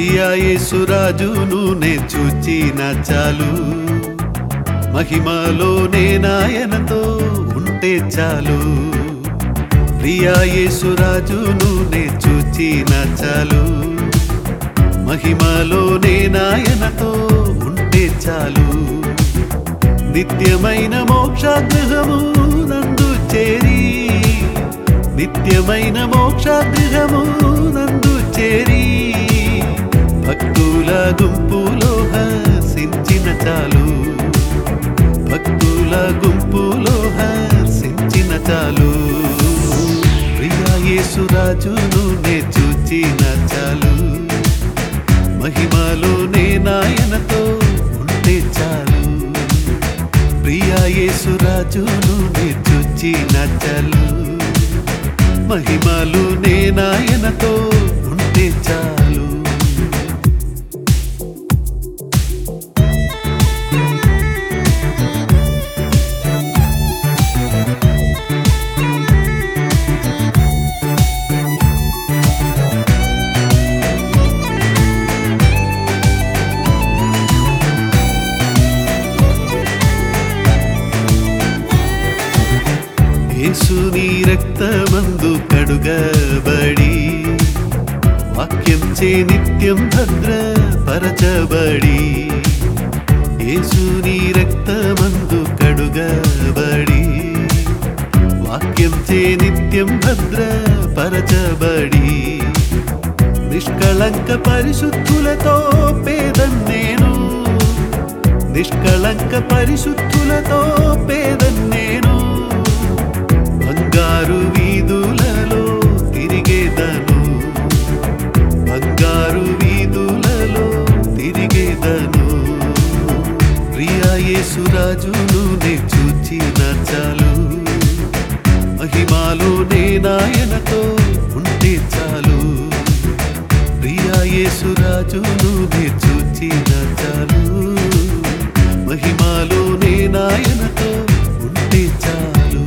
ప్రియా యేసురాజును నే చూచిన చాలు మహిమలోనే నాయనతో ఉంటే చాలు ప్రియా యేసురాజును నే చూచిన చాలు మహిమలోనే నాయనతో ఉంటే చాలు నిత్యమైన మోక్షాగృహము నందు చేరి నిత్యమైన మోక్షాగృహము నందు చేరి భక్తుల గుంపులో హర్షించిన చాలు భక్తుల గుంపులో హర్షించిన చాలు ప్రియా యేసురాజును నే చూచిన చాలు మహిమలోనే నాయనతో ఉంటే చాలు ప్రియా యేసురాజును నే చూచిన చాలు మహిమలోనే నాయనతో ఉంటే చాలు యేసుని రక్తమందు కడుగబడి వాక్యం చే నిత్యం భద్రపరచబడి యేసుని రక్తమందు కడుగబడి వాక్యం చే నిత్యం భద్రపరచబడి నిష్కళంక పరిశుద్ధులతో పేదన్నేను నిష్కళంక పరిశుద్ధులతో పేదన్నేను బంగారు వీధులలో తిరిగేదను బంగారు వీధులలో తిరిగేదను ప్రియా యేసురాజును నే చూచిన చాలు మహిమాలో నే నాయనతో ఉంటే చాలు ప్రియా యేసురాజును నే చూచిన చాలు మహిమాలో నే నాయనతో ఉంటే చాలు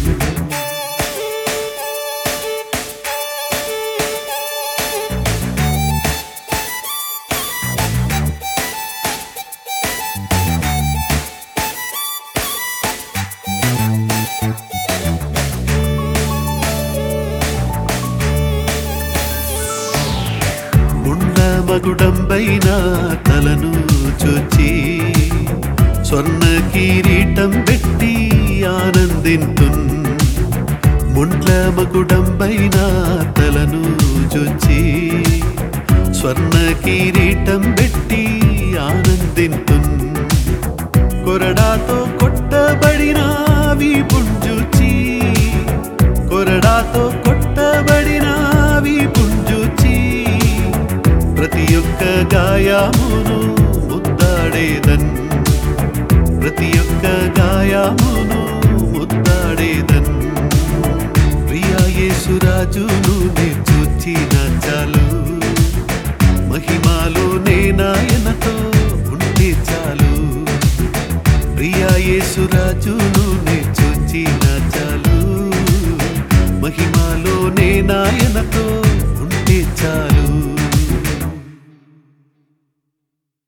ముండ మగుడంబైన తలను చొచ్చి స్వర్ణ కిరీటం పెట్టి ఆనందింతున్ ముండ్ల మగుడంబైన తలను చొచ్చి స్వర్ణ కిరీటం పెట్టి ఆనందింతున్ కొరడాతో కొట్టబడిన వీపుంజుచి కొరడాతో కొట్టబడిన వీపుంజుచి ప్రతి ఒక్క గాయమును ముద్దాడేదన్ ప్రతి ఒక్క గాయమును ముద్దాడేదన్ ప్రియా యేసురాజును నే చూచిన చాలు మహిమాలో నే నాయనతో ఉంటే చాలు ప్రియా యేసురాజును నే చూచిన చాలు మహిమాలో నే నాయనతో